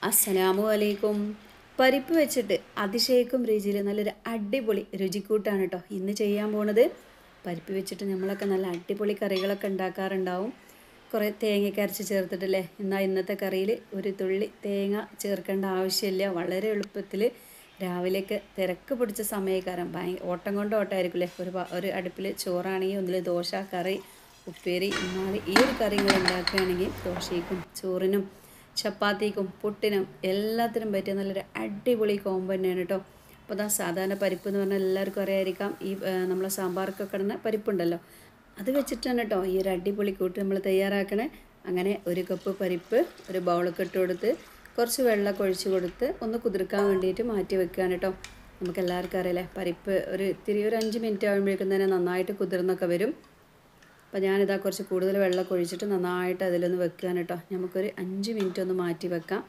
അസ്സലാമു അലൈക്കും പരിപ്പ് വെച്ചിട്ട് അതിശയിക്കും രുചിയിൽ നല്ലൊരു അടിപൊളി രുചിക്കൂട്ടാണ് കേട്ടോ ഇന്ന് ചെയ്യാൻ പോണത് പരിപ്പ് വെച്ചിട്ട് നമ്മളൊക്കെ നല്ല അടിപൊളി കറികളൊക്കെ ഉണ്ടാക്കാറുണ്ടാവും കുറേ തേങ്ങയൊക്കെ അരച്ച് ചേർത്തിട്ടല്ലേ എന്നാൽ ഇന്നത്തെ കറിയിൽ ഒരു തുള്ളി തേങ്ങ ചേർക്കേണ്ട ആവശ്യമില്ല വളരെ എളുപ്പത്തിൽ രാവിലെയൊക്കെ തിരക്ക് പിടിച്ച സമയക്കാരം ഭയ ഓട്ടം കൊണ്ട് ഓട്ടമായിരിക്കില്ലേ ഒരു പ- ഒരു അടുപ്പിൽ ചോറാണെങ്കിൽ ഒന്നിൽ ദോശ കറി ഉപ്പേരി എന്നാൽ ഈ ഒരു കറികൾ ഉണ്ടാക്കുകയാണെങ്കിൽ ദോശയ്ക്കും ചോറിനും ചപ്പാത്തിക്കും പുട്ടിനും എല്ലാത്തിനും പറ്റിയ നല്ലൊരു അടിപൊളി കോമ്പോ തന്നെയാണ് കേട്ടോ അപ്പോൾ അതാ സാധാരണ പരിപ്പ് എന്ന് പറഞ്ഞാൽ എല്ലാവർക്കും അറിയായിരിക്കാം ഈ ആ, നമ്മളെ സാമ്പാർക്കൊക്കെ ഇടുന്ന പരിപ്പുണ്ടല്ലോ അത് വെച്ചിട്ടാണ് കേട്ടോ ഈ ഒരു അടിപൊളി കൂട്ട് നമ്മൾ തയ്യാറാക്കണേ അങ്ങനെ ഒരു കപ്പ് പരിപ്പ് ഒരു ബൗളൊക്കെ ഇട്ട് കൊടുത്ത് കുറച്ച് വെള്ളമൊക്കെ ഒഴിച്ച് കൊടുത്ത് ഒന്ന് കുതിർക്കാൻ വേണ്ടിയിട്ട് മാറ്റി വെക്കുകയാണ് കേട്ടോ നമുക്ക് എല്ലാവർക്കും അറിയില്ലേ പരിപ്പ് ഒരു ഇത്തിരി ഒരു അഞ്ച് മിനിറ്റ് ആകുമ്പോഴേക്കും തന്നെ നന്നായിട്ട് കുതിർന്നൊക്കെ വരും അപ്പോൾ ഞാനിതാ കുറച്ച് കൂടുതൽ വെള്ളമൊക്കെ ഒഴിച്ചിട്ട് നന്നായിട്ട് അതിലൊന്ന് വെക്കുകയാണ് കേട്ടോ നമുക്കൊരു അഞ്ച് മിനിറ്റ് ഒന്ന് മാറ്റി വെക്കാം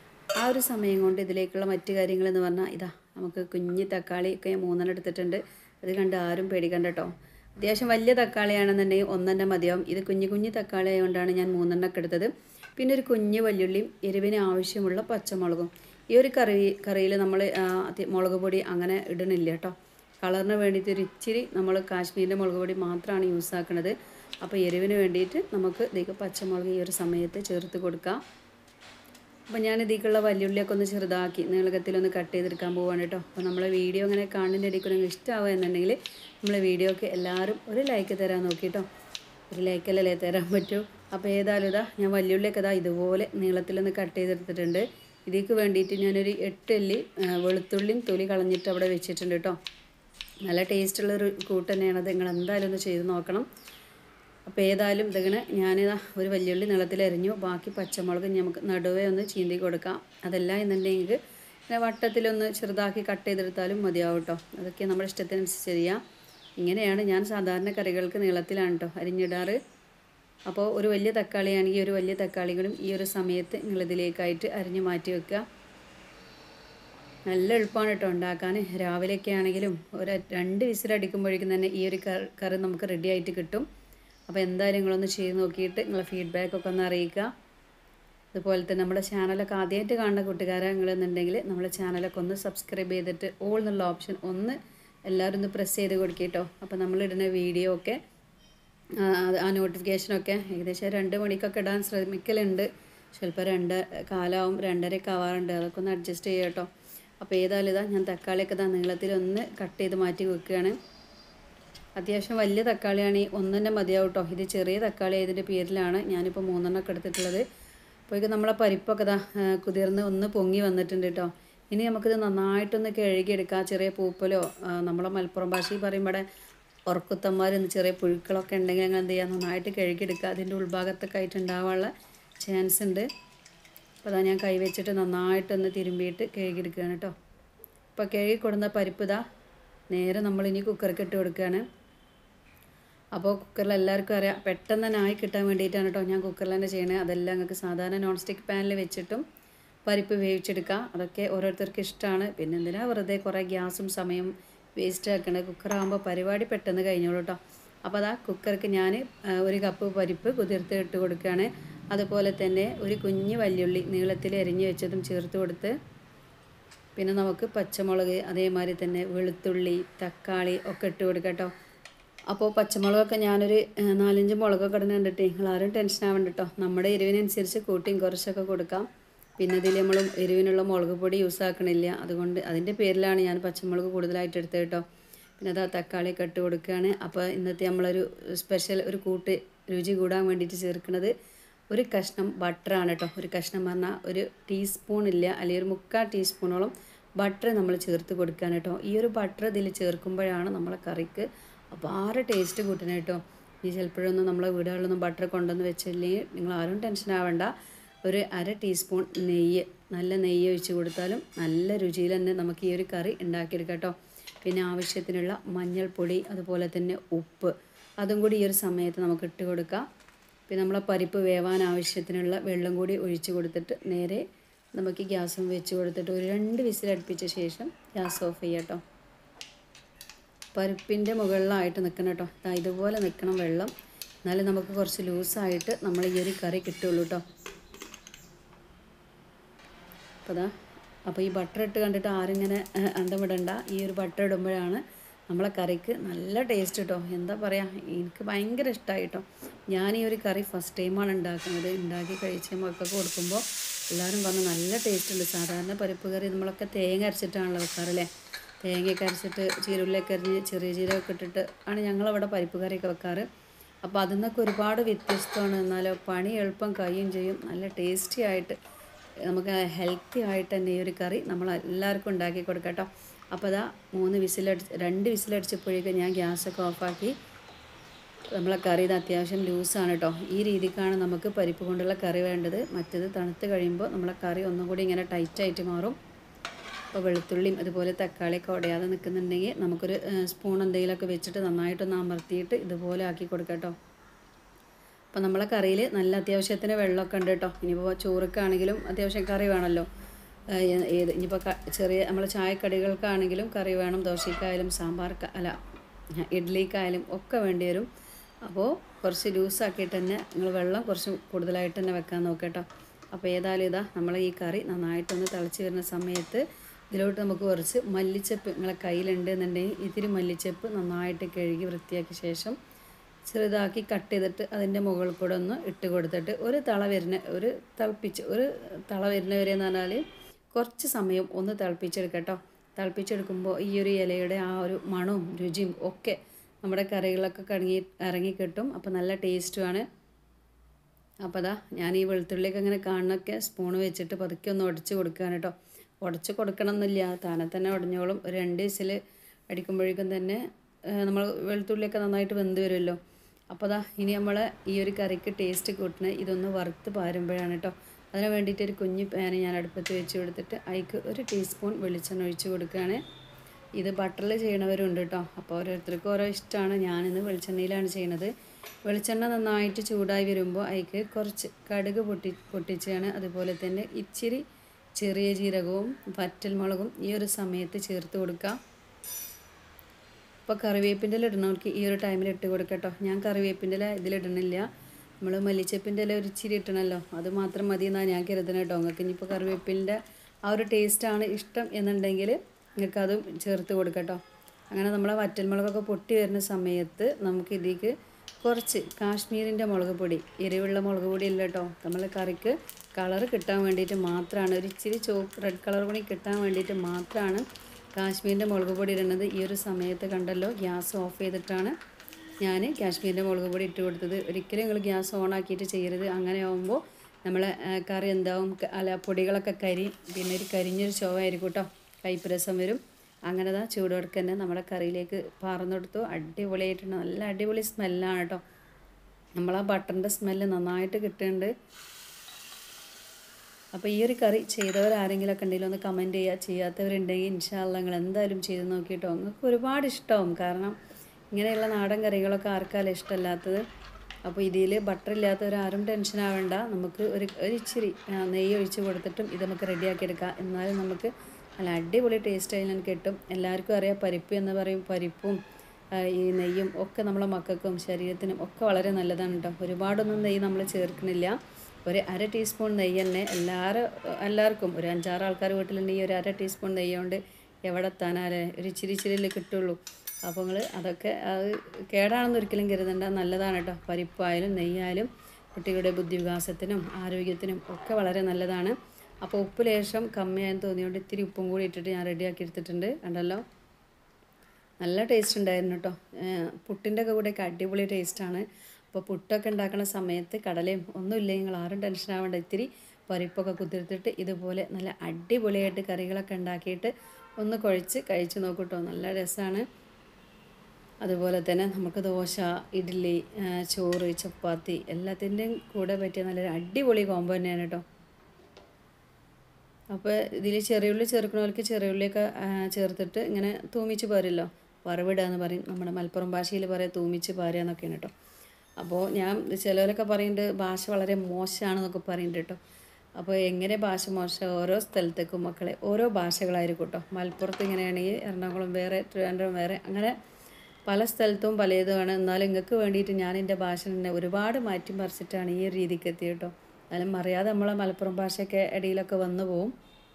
ആ ഒരു സമയം കൊണ്ട് ഇതിലേക്കുള്ള മറ്റു കാര്യങ്ങളെന്ന് പറഞ്ഞാൽ ഇതാ നമുക്ക് കുഞ്ഞ് തക്കാളി ഒക്കെ ഞാൻ മൂന്നെണ്ണം എടുത്തിട്ടുണ്ട് അത് കണ്ട് ആരും പേടിക്കണ്ട കേട്ടോ അത്യാവശ്യം വലിയ തക്കാളിയാണെന്നുണ്ടെങ്കിൽ ഒന്നെണ്ണം മതിയാവും ഇത് കുഞ്ഞു കുഞ്ഞു തക്കാളി ആയതുകൊണ്ടാണ് ഞാൻ മൂന്നെണ്ണം ഒക്കെ എടുത്തത് പിന്നെ ഒരു കുഞ്ഞ് വല്യുള്ളിയും എരിവിന് ആവശ്യമുള്ള പച്ചമുളകും ഈ ഒരു കറി കറിയിൽ നമ്മൾ മുളക് പൊടി അങ്ങനെ ഇടണില്ല കേട്ടോ കളറിന് വേണ്ടിയിട്ട് ഒരു ഇച്ചിരി നമ്മൾ കാശ്മീരിൻ്റെ മുളക് പൊടി മാത്രമാണ് യൂസ് ആക്കുന്നത് അപ്പോൾ എരിവിന് വേണ്ടിയിട്ട് നമുക്ക് ഇതിലേക്ക് പച്ചമുളക് ഈ ഒരു സമയത്ത് ചേർത്ത് കൊടുക്കാം അപ്പോൾ ഞാൻ ഇതിലേക്കുള്ള വല്യുള്ളിയൊക്കെ ഒന്ന് ചെറുതാക്കി നീളകത്തിലൊന്ന് കട്ട് ചെയ്തെടുക്കാൻ പോവാണ് കേട്ടോ അപ്പോൾ നമ്മളെ വീഡിയോ അങ്ങനെ കാണുന്നതിൻ്റെ ഇടയിൽ കൂടെ ഇഷ്ടമാവുക എന്നുണ്ടെങ്കിൽ നമ്മളെ വീഡിയോക്ക് എല്ലാവരും ഒരു ലൈക്ക് തരാൻ നോക്കിട്ടോ ഒരു ലൈക്കല്ലേ തരാൻ പറ്റൂ അപ്പോൾ ഏതായാലും ഇതാ ഞാൻ വല്യുള്ളിയൊക്കെ ഇതാ ഇതുപോലെ നീളത്തിലൊന്ന് കട്ട് ചെയ്തെടുത്തിട്ടുണ്ട് ഇതിലേക്ക് വേണ്ടിയിട്ട് ഞാനൊരു എട്ടല്ലി ആ, വെളുത്തുള്ളിയും തൊലി കളഞ്ഞിട്ട് അവിടെ വെച്ചിട്ടുണ്ട് കേട്ടോ നല്ല ടേസ്റ്റുള്ളൊരു കൂട്ട് തന്നെയാണത് നിങ്ങൾ എന്തായാലും ഒന്ന് ചെയ്ത് നോക്കണം അപ്പോൾ ഏതായാലും ഇതിങ്ങനെ ഞാനിതാ ഒരു വലിയുള്ളി നീളത്തിൽ അരിഞ്ഞു ബാക്കി പച്ചമുളക് നമുക്ക് നടുവേ ഒന്ന് ചീന്തി കൊടുക്കാം അതല്ല എന്നുണ്ടെങ്കിൽ ഇങ്ങനെ വട്ടത്തിലൊന്ന് ചെറുതാക്കി കട്ട് ചെയ്തെടുത്താലും മതിയാവും കേട്ടോ അതൊക്കെ നമ്മുടെ ഇഷ്ടത്തിനനുസരിച്ച് ചെയ്യാം ഇങ്ങനെയാണ് ഞാൻ സാധാരണ കറികൾക്ക് നീളത്തിലാണ് കേട്ടോ അരിഞ്ഞിടാറ് അപ്പോൾ ഒരു വലിയ തക്കാളിയാണെങ്കിൽ ഒരു വലിയ തക്കാളികളും ഈ ഒരു സമയത്ത് നിങ്ങളിതിലേക്കായിട്ട് അരിഞ്ഞ് മാറ്റി വെക്കുക നല്ല എളുപ്പമാണ് കേട്ടോ ഉണ്ടാക്കാൻ രാവിലെയൊക്കെ ആണെങ്കിലും ഒരു രണ്ട് വിസിലടിക്കുമ്പോഴേക്കും തന്നെ ഈ ഒരു കറി കറി നമുക്ക് റെഡി ആയിട്ട് കിട്ടും അപ്പോൾ എന്തായാലും നിങ്ങളൊന്ന് ചെയ്ത് നോക്കിയിട്ട് നിങ്ങളെ ഫീഡ്ബാക്കൊക്കെ ഒന്ന് അറിയിക്കുക അതുപോലെ തന്നെ നമ്മുടെ ചാനലൊക്കെ ആദ്യമായിട്ട് കാണുന്ന കൂട്ടുകാരെ നിങ്ങളെന്നുണ്ടെങ്കിൽ നമ്മുടെ ചാനലൊക്കെ ഒന്ന് സബ്സ്ക്രൈബ് ചെയ്തിട്ട് ഓൾ എന്നുള്ള ഓപ്ഷൻ ഒന്ന് എല്ലാവരും ഒന്ന് പ്രസ് ചെയ്ത് കൊടുക്കേട്ടോ അപ്പോൾ നമ്മളിടുന്ന വീഡിയോ ഒക്കെ ആ, അത് ആ നോട്ടിഫിക്കേഷനൊക്കെ ഏകദേശം രണ്ട് മണിക്കൊക്കെ ഇടാൻ ശ്രമിക്കലുണ്ട് ചിലപ്പോൾ രണ്ട് കാലാവും രണ്ടരയൊക്കെ ആവാറുണ്ട് അതൊക്കെ ഒന്ന് അഡ്ജസ്റ്റ് ചെയ്യുക കേട്ടോ അപ്പോൾ ഏതായാലും ഇതാ ഞാൻ തക്കാളിയൊക്കെ ഇതാ നീളത്തിലൊന്ന് കട്ട് ചെയ്ത് മാറ്റി വെക്കുകയാണ് അത്യാവശ്യം വലിയ തക്കാളിയാണെങ്കിൽ ഒന്നെന്നെ മതിയാവും കേട്ടോ ഇത് ചെറിയ തക്കാളി ആയതിൻ്റെ പേരിലാണ് ഞാനിപ്പോൾ മൂന്നെണ്ണമൊക്കെ എടുത്തിട്ടുള്ളത് അപ്പോഴേക്കും നമ്മളെ പരിപ്പൊക്കെ ഇതാ ആ, കുതിർന്ന് ഒന്ന് പൊങ്ങി വന്നിട്ടുണ്ട് കേട്ടോ ഇനി നമുക്കിത് നന്നായിട്ടൊന്ന് കഴുകിയെടുക്കാം ചെറിയ പൂപ്പലോ ആ, നമ്മളെ മലപ്പുറം ഭാഷയിൽ പറയുമ്പോൾ ഉറക്കുത്തന്മാർ ചെറിയ പുഴുക്കളൊക്കെ ഉണ്ടെങ്കിൽ ഞങ്ങൾ എന്ത് ചെയ്യുക നന്നായിട്ട് കഴുകിയെടുക്കുക അതിൻ്റെ ഉൾഭാഗത്തൊക്കെ ആയിട്ട് ഉണ്ടാവാനുള്ള ചാൻസ് ഉണ്ട് അപ്പോൾ അതാ ഞാൻ കൈ വെച്ചിട്ട് നന്നായിട്ടൊന്ന് തിരുമ്പിയിട്ട് കഴുകിയെടുക്കുകയാണ് കേട്ടോ അപ്പോൾ കഴുകി കൊടുന്ന പരിപ്പ് ഇതാ നേരെ നമ്മളിനി കുക്കർക്ക് ഇട്ട് കൊടുക്കുകയാണ് അപ്പോൾ കുക്കറിൽ എല്ലാവർക്കും അറിയാം പെട്ടെന്ന് തന്നെ ആയി കിട്ടാൻ വേണ്ടിയിട്ടാണ് കേട്ടോ ഞാൻ കുക്കറിൽ തന്നെ ചെയ്യണത് അതെല്ലാം നിങ്ങൾക്ക് സാധാരണ നോൺ സ്റ്റിക്ക് പാനിൽ വെച്ചിട്ടും പരിപ്പ് വേവിച്ചെടുക്കുക അതൊക്കെ ഓരോരുത്തർക്ക് ഇഷ്ടമാണ് പിന്നെ എന്തിനാ വെറുതെ കുറേ ഗ്യാസും സമയം വേസ്റ്റ് ആക്കണത് കുക്കറാകുമ്പോൾ പരിപാടി പെട്ടെന്ന് കഴിഞ്ഞോളൂ കേട്ടോ അപ്പോൾ അതാ കുക്കർക്ക് ഞാൻ ഒരു കപ്പ് പരിപ്പ് കുതിർത്ത് ഇട്ട് കൊടുക്കുകയാണ് അതുപോലെ തന്നെ ഒരു കുഞ്ഞ് വല്യുള്ളി നീളത്തിൽ എരിഞ്ഞ് വെച്ചതും ചേർത്ത് കൊടുത്ത് പിന്നെ നമുക്ക് പച്ചമുളക് അതേമാതിരി തന്നെ വെളുത്തുള്ളി തക്കാളി ഒക്കെ ഇട്ട് കൊടുക്കാം കേട്ടോ അപ്പോൾ പച്ചമുളകൊക്കെ ഞാനൊരു ഏഹ്, നാലഞ്ച് മുളകൊക്കെ ഇടുന്ന കണ്ടിട്ട് നിങ്ങൾ ആരും ടെൻഷൻ ആവണ്ട കേട്ടോ നമ്മുടെ എരിവിനനുസരിച്ച് കൂട്ടിയും കുറച്ചൊക്കെ കൊടുക്കാം പിന്നെ ഇതിൽ നമ്മൾ എരിവിനുള്ള മുളക് പൊടി യൂസ് ആക്കണില്ല അതുകൊണ്ട് അതിൻ്റെ പേരിലാണ് ഞാൻ പച്ചമുളക് കൂടുതലായിട്ട് എടുത്തത് കേട്ടോ പിന്നെ അതാ തക്കാളിയൊക്കെ ഇട്ട് കൊടുക്കുകയാണ് അപ്പോൾ ഇന്നത്തെ നമ്മളൊരു സ്പെഷ്യൽ ഒരു കൂട്ട് രുചി കൂടാൻ വേണ്ടിയിട്ട് ചേർക്കുന്നത് ഒരു കഷ്ണം ബട്ടറാണ് കേട്ടോ ഒരു കഷ്ണം പറഞ്ഞാൽ ഒരു ടീസ്പൂൺ ഇല്ല അല്ലെങ്കിൽ ഒരു മുക്കാൽ ടീസ്പൂണോളം ബട്ടർ നമ്മൾ ചേർത്ത് കൊടുക്കുകയാണ് കേട്ടോ ഈ ഒരു ബട്ടർ ഇതിൽ ചേർക്കുമ്പോഴാണ് നമ്മളെ കറിക്ക് അപാര ടേസ്റ്റ് കൂട്ടുന്നത് കേട്ടോ ഈ ചിലപ്പോഴൊന്നും നമ്മളെ വീടുകളിലൊന്നും ബട്ടർ കൊണ്ടുവന്ന് വെച്ചില്ലെങ്കിൽ നിങ്ങൾ ആരും ടെൻഷൻ ആവണ്ട ഒരു അര ടീസ്പൂൺ നെയ്യ് നല്ല നെയ്യ് ഒഴിച്ച് കൊടുത്താലും നല്ല രുചിയിൽ തന്നെ നമുക്ക് ഈ ഒരു കറി ഉണ്ടാക്കിയെടുക്കാം കേട്ടോ പിന്നെ ആവശ്യത്തിനുള്ള മഞ്ഞൾപ്പൊടി അതുപോലെ തന്നെ ഉപ്പ് അതും കൂടി ഈ ഒരു സമയത്ത് നമുക്ക് ഇട്ട് കൊടുക്കാം പിന്നെ നമ്മളെ പരിപ്പ് വേവാൻ ആവശ്യത്തിനുള്ള വെള്ളം കൂടി ഒഴിച്ച് കൊടുത്തിട്ട് നേരെ നമുക്ക് ഗ്യാസും വെച്ച് കൊടുത്തിട്ട് ഒരു രണ്ട് വിസിൽ അടുപ്പിച്ച ശേഷം ഗ്യാസ് ഓഫ് ചെയ്യാം കേട്ടോ പരിപ്പിൻ്റെ മുകളിലായിട്ട് നിൽക്കണം കേട്ടോ ദാ ഇതുപോലെ നിൽക്കണം വെള്ളം എന്നാലും നമുക്ക് കുറച്ച് ലൂസായിട്ട് നമ്മൾ ഈ ഒരു കറി കിട്ടുള്ളൂ കേട്ടോ അപ്പോൾ അതാ അപ്പോൾ ഈ ബട്ടർ ഇട്ട് കണ്ടിട്ട് ആരിങ്ങനെ ഏഹ്, അന്തം വിടണ്ട ഈ ഒരു ബട്ടർ ഇടുമ്പോഴാണ് നമ്മളെ കറിക്ക് നല്ല ടേസ്റ്റ് കേട്ടോ എന്താ പറയുക എനിക്ക് ഭയങ്കര ഇഷ്ടമായി കേട്ടോ ഞാൻ ഈ ഒരു കറി ഫസ്റ്റ് ടൈമാണ് ഉണ്ടാക്കുന്നത് ഉണ്ടാക്കി കഴിച്ച് മക്കൾക്ക് കൊടുക്കുമ്പോൾ എല്ലാവരും പറഞ്ഞു നല്ല ടേസ്റ്റ് ഉണ്ട് സാധാരണ പരിപ്പ് കറി നമ്മളൊക്കെ തേങ്ങ അരച്ചിട്ടാണല്ലോ വെക്കാറല്ലേ തേങ്ങയൊക്കെ അരച്ചിട്ട് ചീരുള്ളിയൊക്കെ അരിഞ്ഞ് ചെറിയ ജീരകമൊക്കെ ഇട്ടിട്ട് ആണ് ഞങ്ങളവിടെ പരിപ്പ് കറിയൊക്കെ വെക്കാറ് അപ്പോൾ അതിൽ നിന്നൊക്കെ ഒരുപാട് വ്യത്യസ്തമാണ് എന്നാലോ പണി എളുപ്പം കഴിയും ചെയ്യും നല്ല ടേസ്റ്റി ആയിട്ട് നമുക്ക് ഹെൽത്തി ആയിട്ട് തന്നെ ഈ ഒരു കറി നമ്മൾ എല്ലാവർക്കും ഉണ്ടാക്കി കൊടുക്കാം കേട്ടോ അപ്പോൾ അതാ മൂന്ന് വിസിലടിച്ച് രണ്ട് വിസിലടിച്ചപ്പോഴേക്കും ഞാൻ ഗ്യാസൊക്കെ ഓഫാക്കി നമ്മളെ കറി ഇത് അത്യാവശ്യം ലൂസാണ് കേട്ടോ ഈ രീതിക്കാണ് നമുക്ക് പരിപ്പ് കൊണ്ടുള്ള കറി വേണ്ടത് മറ്റേത് തണുത്ത് കഴിയുമ്പോൾ നമ്മളെ കറി ഒന്നും കൂടി ഇങ്ങനെ ടൈറ്റായിട്ട് മാറും അപ്പോൾ വെളുത്തുള്ളിയും അതുപോലെ തക്കാളിയൊക്കെ ഉടയാതെ നിൽക്കുന്നുണ്ടെങ്കിൽ നമുക്കൊരു ഏഹ്, സ്പൂൺ എന്തെങ്കിലുമൊക്കെ വെച്ചിട്ട് നന്നായിട്ടൊന്ന് അമർത്തിയിട്ട് ഇതുപോലെ ആക്കി കൊടുക്കാം കേട്ടോ അപ്പോൾ നമ്മളെ കറിയിൽ നല്ല അത്യാവശ്യത്തിന് വെള്ളമൊക്കെ ഉണ്ട് കേട്ടോ ഇനിയിപ്പോൾ ചോറൊക്കെയാണെങ്കിലും അത്യാവശ്യം കറി വേണമല്ലോ ഏഹ് ഏ- ഏത് ഇനിയിപ്പോൾ ക- ചെറിയ നമ്മൾ ചായക്കടികൾക്കാണെങ്കിലും കറി വേണം ദോശയ്ക്കായാലും സാമ്പാർക്ക് അല്ല ഇഡ്ലിക്കായാലും ഒക്കെ വേണ്ടി വരും അപ്പോൾ കുറച്ച് ലൂസാക്കിയിട്ട് തന്നെ നിങ്ങൾ വെള്ളം കുറച്ച് കൂടുതലായിട്ട് തന്നെ വെക്കാൻ നോക്കട്ടോ അപ്പോൾ ഏതായാലും ഇതാ നമ്മൾ ഈ കറി നന്നായിട്ടൊന്ന് തിളച്ച് വരുന്ന സമയത്ത് ഇതിലോട്ട് നമുക്ക് കുറച്ച് മല്ലിച്ചപ്പ് നിങ്ങളെ കയ്യിലുണ്ട് എന്നുണ്ടെങ്കിൽ ഇത്തിരി മല്ലിച്ചപ്പ് നന്നായിട്ട് കഴുകി വൃത്തിയാക്കിയ ശേഷം ചെറുതാക്കി കട്ട് ചെയ്തിട്ട് അതിൻ്റെ മുകളിൽ കൂടെ ഒന്ന് ഇട്ട് കൊടുത്തിട്ട് ഒരു തള വരുന്ന ഒരു തിളപ്പിച്ച് ഒരു തള വരുന്ന വരെ എന്ന് പറഞ്ഞാൽ കുറച്ച് സമയം ഒന്ന് തിളപ്പിച്ചെടുക്കാം കേട്ടോ തിളപ്പിച്ചെടുക്കുമ്പോൾ ഈ ഒരു ഇലയുടെ ആ ഒരു മണവും രുചിയും ഒക്കെ നമ്മുടെ കറികളൊക്കെ കടങ്ങി ഇറങ്ങി കിട്ടും അപ്പോൾ നല്ല ടേസ്റ്റുമാണ് അപ്പോൾ അതാ ഞാൻ ഈ വെളുത്തുള്ളിയൊക്കെ ഇങ്ങനെ കാണുന്നൊക്കെ സ്പൂൺ വെച്ചിട്ട് പതുക്കെ ഒന്ന് ഉടച്ച് കൊടുക്കുകയാണ് കേട്ടോ ഉടച്ച് കൊടുക്കണം എന്നില്ല താനെ തന്നെ ഉടഞ്ഞോളും ഒരു രണ്ട് വിസിൽ അടിക്കുമ്പോഴേക്കും തന്നെ നമ്മൾ വെളുത്തുള്ളിയൊക്കെ നന്നായിട്ട് വെന്ത് വരുമല്ലോ അപ്പോൾ അതാ ഇനി നമ്മൾ ഈ ഒരു കറിക്ക് ടേസ്റ്റ് കൂട്ടുന്ന ഇതൊന്ന് വറുത്ത് പാരുമ്പോഴാണ് കേട്ടോ അതിന് വേണ്ടിയിട്ട് ഒരു കുഞ്ഞു പാന് ഞാൻ അടുപ്പത്ത് വെച്ച് കൊടുത്തിട്ട് അതിക്ക് ഒരു ടീസ്പൂൺ വെളിച്ചെണ്ണ ഒഴിച്ച് കൊടുക്കുകയാണ് ഇത് ബട്ടറിൽ ചെയ്യണവരുണ്ട് കേട്ടോ അപ്പോൾ ഓരോരുത്തർക്കും ഓരോ ഇഷ്ടമാണ് ഞാനിന്ന് വെളിച്ചെണ്ണയിലാണ് ചെയ്യണത് വെളിച്ചെണ്ണ നന്നായിട്ട് ചൂടായി വരുമ്പോൾ അതിക്ക് കുറച്ച് കടുക് പൊട്ടി പൊട്ടിച്ചാണ് അതുപോലെ തന്നെ ഇച്ചിരി ചെറിയ ജീരകവും വറ്റൽമുളകും ഈ ഒരു സമയത്ത് ചേർത്ത് കൊടുക്കാം ഇപ്പോൾ കറിവേപ്പിൻ്റെ ഇല ഇടണവർക്ക് ഈ ഒരു ടൈമിൽ ഇട്ട് കൊടുക്കട്ടോ ഞാൻ കറിവേപ്പിൻ്റെ ഇല ഇതിലിടണില്ല നമ്മൾ മല്ലിച്ചപ്പിൻ്റെ ഇല ഒരു ഇച്ചിരി ഇട്ടണമല്ലോ അത് മാത്രം മതി എന്നാണ് ഞാൻ കരുതുന്നത് കേട്ടോ നിങ്ങൾക്ക് ഇനിയിപ്പോൾ കറിവേപ്പിൻ്റെ ആ ഒരു ടേസ്റ്റാണ് ഇഷ്ടം എന്നുണ്ടെങ്കിൽ നിങ്ങൾക്ക് അതും ചേർത്ത് കൊടുക്കട്ടോ അങ്ങനെ നമ്മളെ വറ്റൽമുളകൊക്കെ പൊട്ടി വരുന്ന സമയത്ത് നമുക്ക് ഇതിലേക്ക് കുറച്ച് കാശ്മീരിൻ്റെ മുളക് പൊടി എരിവുള്ള മുളക് പൊടി അല്ല കേട്ടോ നമ്മൾ കറിക്ക് കളർ കിട്ടാൻ വേണ്ടിയിട്ട് മാത്രമാണ് ഒരു ഇച്ചിരി ചോപ്പ് റെഡ് കളർ കൂടി കിട്ടാൻ വേണ്ടിയിട്ട് മാത്രമാണ് കാശ്മീരിൻ്റെ മുളക് പൊടി ഇടുന്നത് ഈ ഒരു സമയത്ത് കണ്ടല്ലോ ഗ്യാസ് ഓഫ് ചെയ്തിട്ടാണ് ഞാൻ കാശ്മീരിൻ്റെ മുളക് പൊടി ഇട്ട് കൊടുത്തത് ഒരിക്കലും നിങ്ങൾ ഗ്യാസ് ഓൺ ആക്കിയിട്ട് ചെയ്യരുത് അങ്ങനെ ആകുമ്പോൾ നമ്മളെ ആ, കറി എന്താവും ക- അല്ല പൊടികളൊക്കെ കരി പിന്നെ ഒരു കരിഞ്ഞൊരു ചുവയായിരിക്കും കേട്ടോ കയ്പ്പ് രസം വരും അങ്ങനെ ദാ ചൂടോടക്ക് തന്നെ നമ്മുടെ കറിയിലേക്ക് പാർന്നെടുത്തു അടിപൊളിയായിട്ടുണ്ട് നല്ല അടിപൊളി സ്മെല്ലാണ് കേട്ടോ നമ്മളാ ബട്ടറിൻ്റെ സ്മെല്ല് നന്നായിട്ട് കിട്ടുന്നുണ്ട് അപ്പോൾ ഈ ഒരു കറി ചെയ്തവർ ആരെങ്കിലുമൊക്കെ ഉണ്ടെങ്കിൽ ഒന്ന് കമൻറ്റ് ചെയ്യുക ചെയ്യാത്തവരുണ്ടെങ്കിൽ ഇൻഷാല്ല നിങ്ങൾ എന്തായാലും ചെയ്ത് നോക്കിയിട്ടോ നിങ്ങൾക്ക് ഒരുപാട് ഇഷ്ടമാവും കാരണം ഇങ്ങനെയുള്ള നാടൻ കറികളൊക്കെ ആർക്കാലും ഇഷ്ടമല്ലാത്തത് അപ്പോൾ ഇതിൽ ബട്ടർ ഇല്ലാത്തവർ ആരും ടെൻഷൻ ആവേണ്ട നമുക്ക് ഒരു ഒരു ഇച്ചിരി ആ, നെയ്യ് ഒഴിച്ച് കൊടുത്തിട്ടും ഇത് നമുക്ക് റെഡിയാക്കി എടുക്കാം എന്നാലും നമുക്ക് നല്ല അടിപൊളി ടേസ്റ്റ് അതിൽ കിട്ടും എല്ലാവർക്കും അറിയാം പരിപ്പ് എന്ന് പറയും പരിപ്പും ആ, ഈ നെയ്യും ഒക്കെ നമ്മളെ മക്കൾക്കും ശരീരത്തിനും ഒക്കെ വളരെ നല്ലതാണ് കേട്ടോ ഒരുപാടൊന്നും നെയ്യ് നമ്മൾ ചേർക്കണില്ല ഒരു അര ടീസ്പൂൺ നെയ്യ് തന്നെ എല്ലാവരും എല്ലാവർക്കും ഒരു അഞ്ചാറ് ആൾക്കാർ വീട്ടിലുണ്ടെങ്കിൽ ഒരു അര ടീസ്പൂൺ നെയ്യ് കൊണ്ട് എവിടെ എത്താനാലേ ഒരു ഇച്ചിരി ഇച്ചിരിയല്ലേ കിട്ടുള്ളൂ അപ്പോൾ നിങ്ങൾ അതൊക്കെ അത് കേടാണെന്ന് ഒരിക്കലും കരുതണ്ട നല്ലതാണ് കേട്ടോ പരിപ്പായാലും നെയ്യായാലും കുട്ടികളുടെ ബുദ്ധിവികാസത്തിനും ആരോഗ്യത്തിനും ഒക്കെ വളരെ നല്ലതാണ് അപ്പോൾ ഉപ്പ് ലേശം കമ്മിയായെന്ന് തോന്നിയോണ്ട് ഇത്തിരി ഉപ്പും കൂടി ഇട്ടിട്ട് ഞാൻ റെഡിയാക്കി എടുത്തിട്ടുണ്ട് കണ്ടല്ലോ നല്ല ടേസ്റ്റ് ഉണ്ടായിരുന്നു കേട്ടോ പുട്ടിൻ്റെ ഒക്കെ കൂടെയൊക്കെ അടിപൊളി ടേസ്റ്റാണ് അപ്പോൾ പുട്ടൊക്കെ ഉണ്ടാക്കുന്ന സമയത്ത് കടലയും ഒന്നുമില്ല നിങ്ങൾ ആരും ടെൻഷൻ ആവേണ്ട ഇത്തിരി പരിപ്പൊക്കെ കുത്തിർത്തിട്ട് ഇതുപോലെ നല്ല അടിപൊളിയായിട്ട് കറികളൊക്കെ ഉണ്ടാക്കിയിട്ട് ഒന്ന് കുഴച്ച് കഴിച്ച് നോക്കൂട്ടോ നല്ല രസമാണ് അതുപോലെ തന്നെ നമുക്ക് ദോശ ഇഡ്ഡലി ആ, ചോറ് ചപ്പാത്തി എല്ലാത്തിൻ്റെയും കൂടെ പറ്റിയ നല്ലൊരു അടിപൊളി കോംബോ തന്നെയാണ് കേട്ടോ അപ്പോൾ ഇതിൽ ചെറിയുള്ളി ചേർക്കണവർക്ക് ചെറിയുള്ളിയൊക്കെ ആ, ചേർത്തിട്ട് ഇങ്ങനെ തൂമിച്ച് പോരല്ലോ വറവിടുക എന്ന് പറയും നമ്മുടെ മലപ്പുറം ഭാഷയിൽ പറയാം തൂമിച്ച് പാരുക എന്നൊക്കെയാണ് കേട്ടോ അപ്പോൾ ഞാൻ ചിലവരൊക്കെ പറയുന്നുണ്ട് ഭാഷ വളരെ മോശമാണെന്നൊക്കെ പറയുന്നുണ്ട് കേട്ടോ അപ്പോൾ എങ്ങനെ ഭാഷ മോശം ഓരോ സ്ഥലത്തേക്കും മക്കളെ ഓരോ ഭാഷകളായിരിക്കും കേട്ടോ മലപ്പുറത്ത് ഇങ്ങനെയാണെങ്കിൽ എറണാകുളം വേറെ ട്രിവാൻഡ്രം വേറെ അങ്ങനെ പല സ്ഥലത്തും പലതുമാണ് എന്നാലും നിങ്ങൾക്ക് വേണ്ടിയിട്ട് ഞാൻ എൻ്റെ ഭാഷ തന്നെ ഒരുപാട് മാറ്റി മറിച്ചിട്ടാണ് ഈ ഒരു രീതിക്ക് എത്തിയത് കേട്ടോ എന്നാലും അറിയാതെ നമ്മളെ മലപ്പുറം ഭാഷയൊക്കെ ഇടയിലൊക്കെ വന്നു പോവും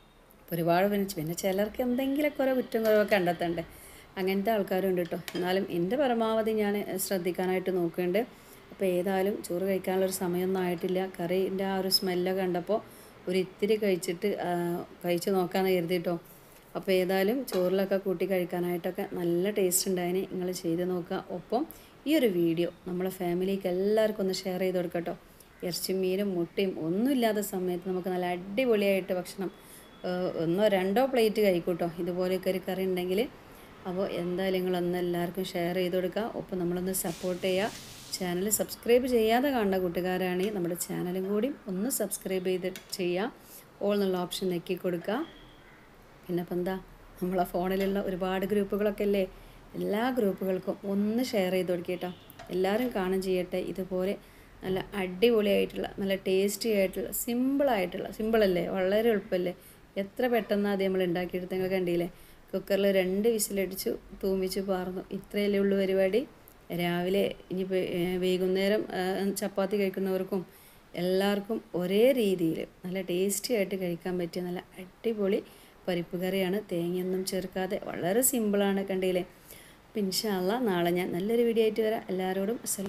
ഒരുപാട് പിന്നെ പിന്നെ ചിലർക്ക് എന്തെങ്കിലുമൊക്കെ ഓരോ കുറ്റം കുറവൊക്കെ കണ്ടെത്തണ്ടേ അങ്ങനത്തെ ആൾക്കാരും ഉണ്ട് കേട്ടോ എന്നാലും എൻ്റെ പരമാവധി ഞാൻ ശ്രദ്ധിക്കാനായിട്ട് നോക്കുന്നുണ്ട് അപ്പോൾ ഏതായാലും ചോറ് കഴിക്കാനുള്ളൊരു സമയമൊന്നും ആയിട്ടില്ല കറീൻ്റെ ആ ഒരു സ്മെല്ലൊക്കെ കണ്ടപ്പോൾ ഒരു ഇത്തിരി കഴിച്ചിട്ട് ആ, കഴിച്ച് നോക്കാമെന്ന് കരുതിട്ടോ അപ്പോൾ ഏതായാലും ചോറിലൊക്കെ കൂട്ടി കഴിക്കാനായിട്ടൊക്കെ നല്ല ടേസ്റ്റ് ഉണ്ടായിന് നിങ്ങൾ ചെയ്ത് നോക്കുക ഒപ്പം ഈ ഒരു വീഡിയോ നമ്മളെ ഫാമിലിക്ക് എല്ലാവർക്കും ഒന്ന് ഷെയർ ചെയ്ത് കൊടുക്കട്ടോ ഇറച്ചി മീനും മുട്ടയും ഒന്നുമില്ലാത്ത സമയത്ത് നമുക്ക് നല്ല അടിപൊളിയായിട്ട് ഭക്ഷണം ഏഹ്, ഒന്നോ രണ്ടോ പ്ലേറ്റ് കഴിക്കൂട്ടോ ഇതുപോലെയൊക്കെ ഒരു കറി ഉണ്ടെങ്കിൽ അപ്പോൾ എന്തായാലും നിങ്ങളൊന്ന് എല്ലാവർക്കും ഷെയർ ചെയ്ത് കൊടുക്കുക ഒപ്പം നമ്മളൊന്ന് സപ്പോർട്ട് ചെയ്യുക ചാനൽ സബ്സ്ക്രൈബ് ചെയ്യാതെ കാണുന്ന കൂട്ടുകാരാണെങ്കിൽ നമ്മുടെ ചാനലും കൂടി ഒന്ന് സബ്സ്ക്രൈബ് ചെയ്ത് ചെയ്യുക ഓൾ എന്നുള്ള ഓപ്ഷൻ നെക്കി കൊടുക്കുക പിന്നെ ഇപ്പം എന്താ നമ്മളെ ഫോണിലുള്ള ഒരുപാട് ഗ്രൂപ്പുകളൊക്കെ അല്ലേ എല്ലാ ഗ്രൂപ്പുകൾക്കും ഒന്ന് ഷെയർ ചെയ്ത് കൊടുക്കേട്ടോ എല്ലാവരും കാണും ചെയ്യട്ടെ ഇതുപോലെ നല്ല അടിപൊളിയായിട്ടുള്ള നല്ല ടേസ്റ്റി ആയിട്ടുള്ള സിമ്പിളായിട്ടുള്ള സിമ്പിളല്ലേ വളരെ എളുപ്പമല്ലേ എത്ര പെട്ടെന്ന് അത് നമ്മൾ ഉണ്ടാക്കിയെടുത്ത് നിങ്ങൾ കണ്ടില്ലേ കുക്കറിൽ രണ്ട് വിസിലടിച്ചു തൂമിച്ചു പാർന്നു ഇത്രയല്ലേ ഉള്ളൂ പരിപാടി രാവിലെ ഇനി വൈകുന്നേരം ആ, ചപ്പാത്തി കഴിക്കുന്നവർക്കും എല്ലാവർക്കും ഒരേ രീതിയിൽ നല്ല ടേസ്റ്റി ആയിട്ട് കഴിക്കാൻ പറ്റിയ നല്ല അടിപൊളി പരിപ്പ് കറിയാണ് തേങ്ങയൊന്നും ചേർക്കാതെ വളരെ സിമ്പിളാണ് കണ്ടില്ലേ അപ്പം ഇൻഷാല്ല നാളെ ഞാൻ നല്ലൊരു വീഡിയോ ആയിട്ട് വരാം എല്ലാവരോടും അസ്സലാം